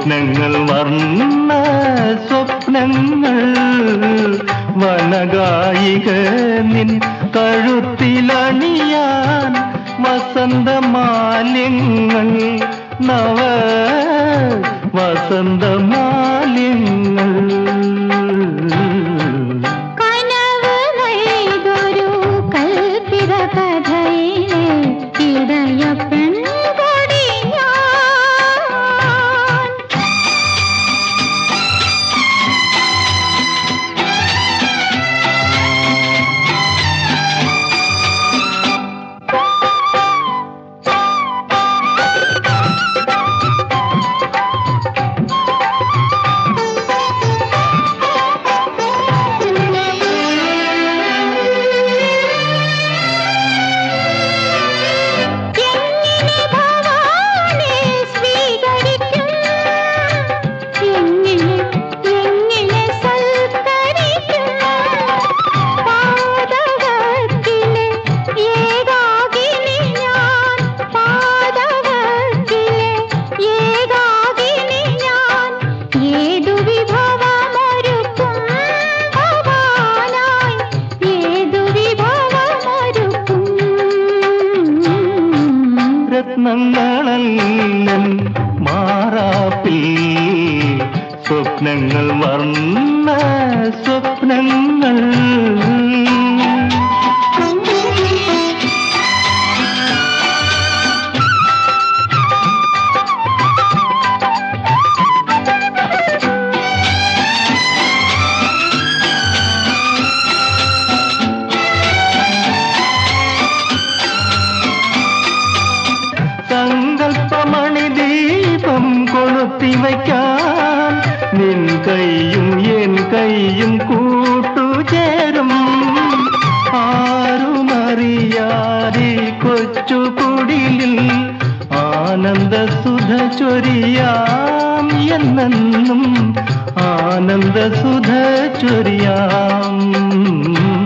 സ്വപ്നങ്ങൾ വർണ്ണ സ്വപ്നങ്ങൾ വനഗായിക നിൻ കഴുത്തിലണിയാൻ വസന്തമാലിങ്ങൾ നവ വസന്തമാലിങ്ങൾ കനവ് നെയ്തൊരു കൽപ്പിത കഥയിലെ ഇടയ പെൺകൊടി ഞാൻ എങ്ങനെ ഭവാനെ സ്വീകരിക്കും എങ്ങനെ എങ്ങനെ സൽക്കരിക്കും പാദവത്തിലെ ഏകാകിനി ഞാൻ പാദവത്തിലെ ഏകാകിനി ഞാൻ ഏതു വിഭവമൊരുക്കും ഭവാനായി ഏതു വിഭവമൊരുക്കും രത്നങ്ങളല്ലൻ മാറാപ്പിൽ സ്വപ്നങ്ങൾ വർണ്ണ സ്വപ്നങ്ങൾ സങ്കല്പമണി ദീപം കൊളുത്തി വയ്ക്കാൻ നിൻ കൈയും എൻ കൈയും കൂട്ടുചേരും ആരുമറിയാതെ കൊച്ചുകുടിലിൽ ആനന്ദ സുധ ചൊരിയാം എന്നെന്നും ആനന്ദ സുധ ചൊരിയാം